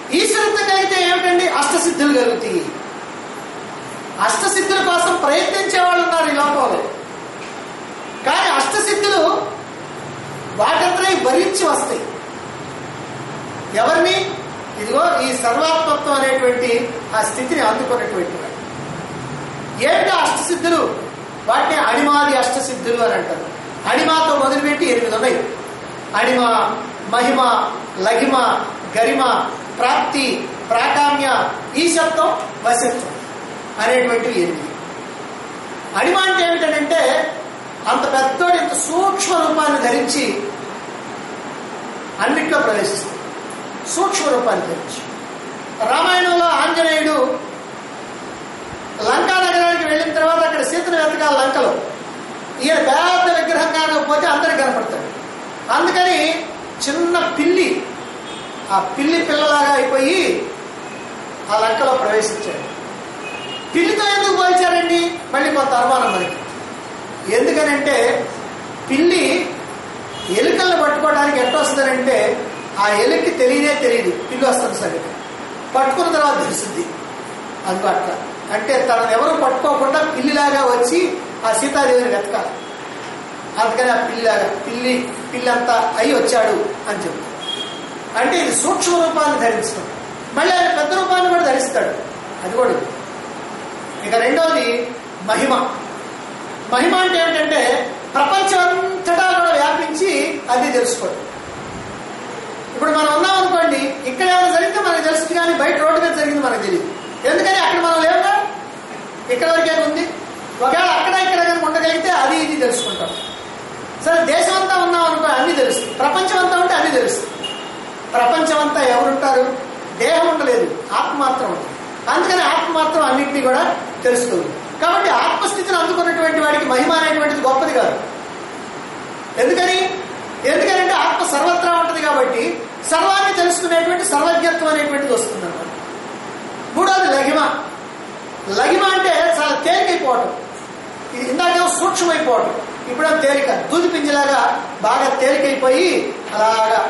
ఈశ్వరత్వం కలిగితే ఏమిటండి అష్టసిద్ధులు కలుగుతాయి అష్టసిద్ధుల కోసం ప్రయత్నించే వాళ్ళు ఉన్నారు ఈ లోకంలో కానీ అష్టసిద్ధులు వాటంతా భరించి వస్తాయి ఎవరిని ఇదిగో ఈ సర్వాత్మత్వం అనేటువంటి ఆ స్థితిని అందుకున్నటువంటి వాడు ఏంటి అష్టసిద్ధులు వాటిని అణిమాది అష్టసిద్ధులు అని అంటారు అణిమాతో మొదలుపెట్టి ఎనిమిది ఉన్నాయి అణిమ మహిమ లఘిమ గరిమ ప్రాప్తి ప్రాకామ్య ఈశత్వం వశత్వం అనేటువంటివి ఎనిమిది అణిమ అంటే ఏమిటంటే అంత పెద్దోడు ఇంత సూక్ష్మ రూపాన్ని ధరించి అన్నిట్లో ప్రవేశిస్తుంది సూక్ష్మ రూపాన్ని ధరించి రామాయణంలో ఆంజనేయుడు లంకా నగరానికి వెళ్ళిన తర్వాత అక్కడ సీతను వెతకాలి లంకలో ఈయన పెద్ద విగ్రహంగా పోతే అందరికి కనపడతాడు అందుకని చిన్న పిల్లి ఆ పిల్లి పిల్లలాగా అయిపోయి ఆ లంకలో ప్రవేశించాడు పిల్లితో ఎందుకు పోల్చారండి మళ్ళీ కొంత అనుమానం మనకి ఎందుకనంటే పిల్లి ఎలుకలను పట్టుకోవడానికి ఎట్లా వస్తుందంటే ఆ ఎలుకకి తెలియనే తెలియదు పిల్లి వస్తుంది సరే పట్టుకున్న తర్వాత తెలుస్తుంది అందుకు అట్లా అంటే తనను ఎవరు పట్టుకోకుండా పిల్లిలాగా వచ్చి ఆ సీతాదేవిని వెతకాలి అందుకని ఆ పిల్లిలాగా పిల్లి పిల్లంతా అయి వచ్చాడు అని చెప్తాడు అంటే ఇది సూక్ష్మ రూపాన్ని ధరించడం మళ్ళీ ఆయన పెద్ద రూపాన్ని కూడా ధరిస్తాడు అది కూడా ఉంది. ఇక రెండవది మహిమ మహిమ అంటే ఏంటంటే ప్రపంచం అంతటా కూడా వ్యాపించి అది తెలుసుకోవడం ఇప్పుడు మనం ఉన్నాం అనుకోండి ఇక్కడ ఏమైనా జరిగితే మనకు తెలుస్తుంది కానీ బయట రోడ్డు మీద జరిగింది మనకు తెలియదు ఎందుకని అక్కడ మనం లేవుగా ఇక్కడ వరకే ఉంది ఒకవేళ అక్కడ ఇక్కడ కనుక ఉండగలిగితే అది ఇది తెలుసుకుంటాం సరే దేశం అంతా ఉన్నాం అనుకో అన్ని తెలుస్తుంది ప్రపంచం అంతా ఉంటే అన్ని తెలుస్తుంది ప్రపంచం అంతా ఎవరుంటారు దేహం ఉండలేదు ఆత్మ మాత్రం ఉంటుంది అందుకని ఆత్మ మాత్రం అన్నింటినీ కూడా తెలుస్తుంది కాబట్టి ఆత్మస్థితిని అందుకున్నటువంటి వాడికి మహిమ అనేటువంటిది గొప్పది కాదు ఎందుకని ఎందుకనంటే ఆత్మ సర్వత్రా ఉంటుంది కాబట్టి సర్వాన్ని తెలుసుకునేటువంటి సర్వజ్ఞత్వం అనేటువంటిది వస్తుంది అన్నమాట మూడోది లఘిమ లఘిమ అంటే చాలా తేలికైపోవటం ఇది ఇందాకేమో సూక్ష్మమైపోవటం ఇప్పుడేమో తేలిక దూది పింజలాగా బాగా తేలికైపోయి అలాగా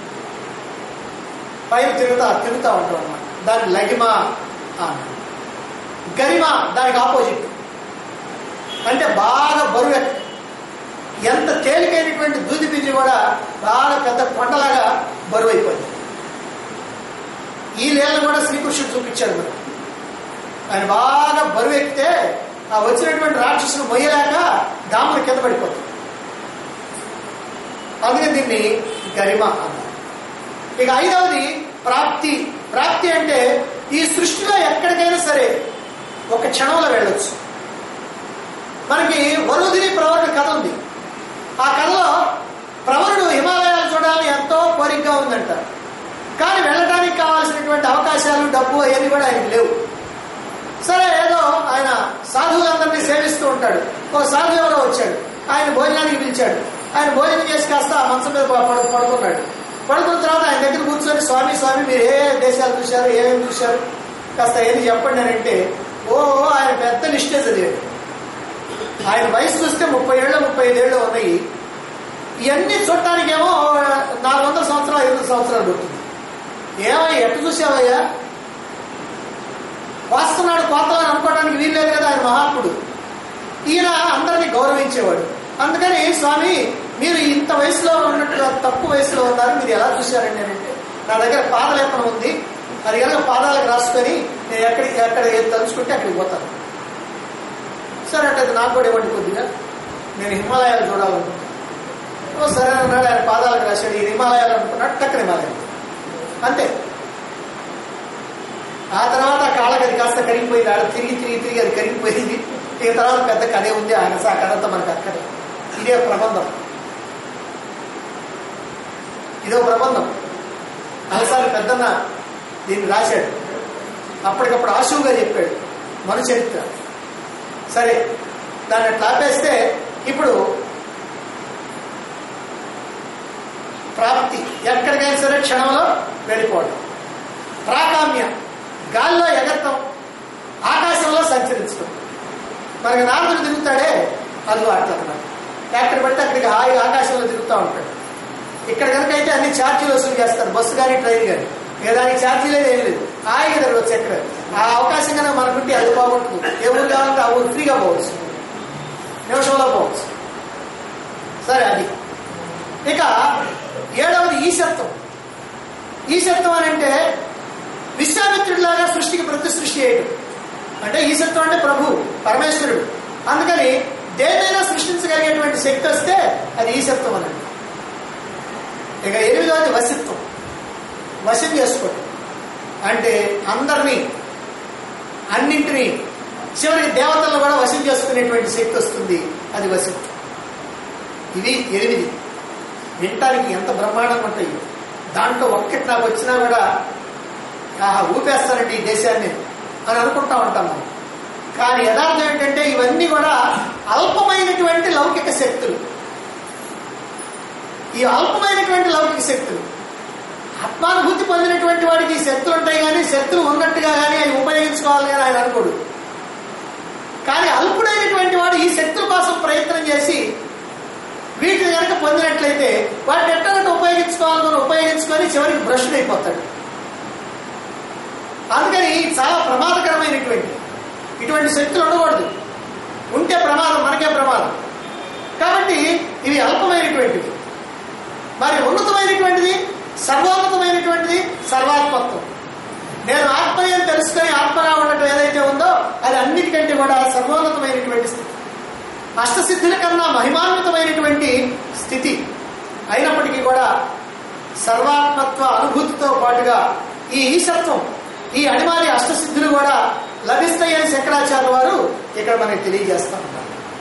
పైన తిరుగుతా తిరుగుతూ ఉంటాం అన్నమాట దాని లఘిమ అన్నాడు గరిమ దానికి ఆపోజిట్ అంటే బాగా బరువు ఎక్కువ. ఎంత తేలికైనటువంటి దూది పింజి కూడా బాగా పెద్ద కొండలాగా బరువు అయిపోయింది ఈ లీలను కూడా శ్రీకృష్ణుడు చూపించాడు మరి ఆయన బాగా బరువు ఎక్కితే ఆ వచ్చినటువంటి రాక్షసులు మొయ్యలేక దాములు కింద పడిపోతుంది అందుకే దీన్ని గరిమ అన్నారు ఇక ఐదవది ప్రాప్తి ప్రాప్తి అంటే ఈ సృష్టిలో ఎక్కడికైనా సరే ఒక క్షణంలో వెళ్ళొచ్చు మనకి వరుదిని ప్రవరుడు కథ ఉంది ఆ కథలో ప్రవరుడు హిమాలయాలు చూడాలని ఎంతో కోరికగా ఉందంట కానీ వెళ్ళడానికి కావాల్సినటువంటి అవకాశాలు డబ్బు అవన్నీ కూడా ఆయనకు లేవు సరే ఏదో ఆయన సాధువులందరినీ సేవిస్తూ ఉంటాడు ఒక సాధువు ఎవరో వచ్చాడు ఆయన భోజనానికి పిలిచాడు ఆయన భోజనం చేసి కాస్త ఆ మంచం మీద పడు పడుకున్నాడు పడుకున్న తర్వాత ఆయన దగ్గర కూర్చొని స్వామి స్వామి మీరు ఏ ఏ దేశాలు చూశారు ఏమేమి చూశారు కాస్త ఏది చెప్పండి అని అంటే ఓ ఆయన పెద్ద లిస్టే చదివాడు ఆయన వయసు చూస్తే ముప్పై ఏళ్ళు ముప్పై ఐదేళ్ళు ఉన్నాయి ఇవన్నీ చూడటానికేమో నాలుగు వందల సంవత్సరాలు ఐదు వందల సంవత్సరాలు పడుతుంది ఏమయ్యా ఎట్టు చూసావయ్యా వాస్తున్నాడు కోతలని అనుకోవడానికి వీల్లేదు కదా ఆయన మహాత్ముడు ఈయన అందరినీ గౌరవించేవాడు అందుకని స్వామి మీరు ఇంత వయసులో ఉన్నట్టుగా తక్కువ వయసులో ఉన్నారు మీరు ఎలా చూశారండి అని అంటే నా దగ్గర పాదలేపనం ఉంది అది కనుక పాదాలకు రాసుకొని నేను ఎక్కడికి ఎక్కడ ఏది తలుచుకుంటే అక్కడికి పోతాను సరే అంటే అది నాకు కూడా ఇవ్వండి కొద్దిగా నేను హిమాలయాలు చూడాలనుకుంటున్నాను ఓ సరే అన్నాడు ఆయన పాదాలకు రాశాడు ఈ హిమాలయాలు అనుకున్నాడు టక్కన హిమాలయాలు అంతే ఆ తర్వాత ఆ కాళ్ళకి అది కాస్త కరిగిపోయింది ఆడ తిరిగి తిరిగి తిరిగి అది కరిగిపోయింది ఇక తర్వాత పెద్ద కథే ఉంది ఆయన ఆ కథంతా మనకు అక్కడ ఇదే ప్రబంధం ఇదో ప్రబంధం ఒకసారి పెద్దన్న దీన్ని రాశాడు అప్పటికప్పుడు ఆశువుగా చెప్పాడు మన చరిత్ర సరే దాన్ని అట్లా ఆపేస్తే ఇప్పుడు ప్రాప్తి ఎక్కడికైనా సరే క్షణంలో వెళ్ళిపోవడం ప్రాకామ్య గాల్లో ఎగరటం ఆకాశంలో సంచరించడం మనకి నారదుడు తిరుగుతాడే అదిగో అట్లా అన్నమాట ఎక్కడ పడితే అక్కడికి హాయిగా ఆకాశంలో తిరుగుతూ ఉంటాడు ఇక్కడ కనుక అయితే అన్ని ఛార్జీలు వసూలు చేస్తారు బస్సు కానీ ట్రైన్ కానీ ఇక దానికి ఛార్జీ లేదు ఏం లేదు హాయిగా తిరగచ్చు ఎక్కడ ఆ అవకాశం కనుక మనకుంటే అది బాగుంటుంది ఏ ఊరు కావాలంటే ఆ ఊరు ఫ్రీగా పోవచ్చు నిమిషంలో పోవచ్చు సరే అది ఇక ఏడవది ఈశత్వం ఈశత్వం అని అంటే విశ్వామిత్రుడిలాగా సృష్టికి ప్రతి సృష్టి చేయడం అంటే ఈశత్వం అంటే ప్రభు పరమేశ్వరుడు అందుకని దేనైనా సృష్టించగలిగేటువంటి శక్తి వస్తే అది ఈశత్వం అనండి ఇక ఎనిమిదవది వశిత్వం వశం చేసుకోవడం అంటే అందరినీ అన్నింటినీ చివరికి దేవతలను కూడా వశం చేసుకునేటువంటి శక్తి వస్తుంది అది వశిత్వం ఇవి ఎనిమిది వినటానికి ఎంత బ్రహ్మాండంగా ఉంటాయి దాంట్లో ఒక్కటి నాకు వచ్చినా కూడా ఆహా ఊపేస్తానండి ఈ దేశాన్ని అని అనుకుంటా ఉంటాం మనం కానీ యథార్థం ఏంటంటే ఇవన్నీ కూడా అల్పమైనటువంటి లౌకిక శక్తులు ఈ అల్పమైనటువంటి లౌకిక శక్తులు ఆత్మానుభూతి పొందినటువంటి వాడికి ఈ శక్తులు ఉంటాయి కానీ శక్తులు ఉన్నట్టుగా కానీ అవి ఉపయోగించుకోవాలి కానీ ఆయన అనుకోడు కానీ అల్పుడైనటువంటి వాడు ఈ శక్తుల కోసం ప్రయత్నం చేసి వీటిని కనుక పొందినట్లయితే వాటిని ఎట్లా ఉపయోగించుకోవాలని ఉపయోగించుకొని చివరికి భ్రష్టుడు అయిపోతాడు అందుకని చాలా ప్రమాదకరమైనటువంటి ఇటువంటి శక్తులు ఉండకూడదు ఉంటే ప్రమాదం మనకే ప్రమాదం కాబట్టి ఇవి అల్పమైనటువంటివి మరి ఉన్నతమైనటువంటిది సర్వోన్నతమైనటువంటిది సర్వాత్మత్వం నేను ఆత్మని అని తెలుసుకొని ఆత్మగా ఉండటం ఏదైతే ఉందో అది అన్నిటికంటే కూడా సర్వోన్నతమైనటువంటి స్థితి అష్టసిద్ధుల కన్నా మహిమాన్వితమైనటువంటి స్థితి అయినప్పటికీ కూడా సర్వాత్మత్వ అనుభూతితో పాటుగా ఈ ఈశత్వం ఈ అనిమాలి అష్టసిద్ధులు కూడా లభిస్తాయని శంకరాచార్య వారు ఇక్కడ మనకి తెలియజేస్తా ఉన్నారు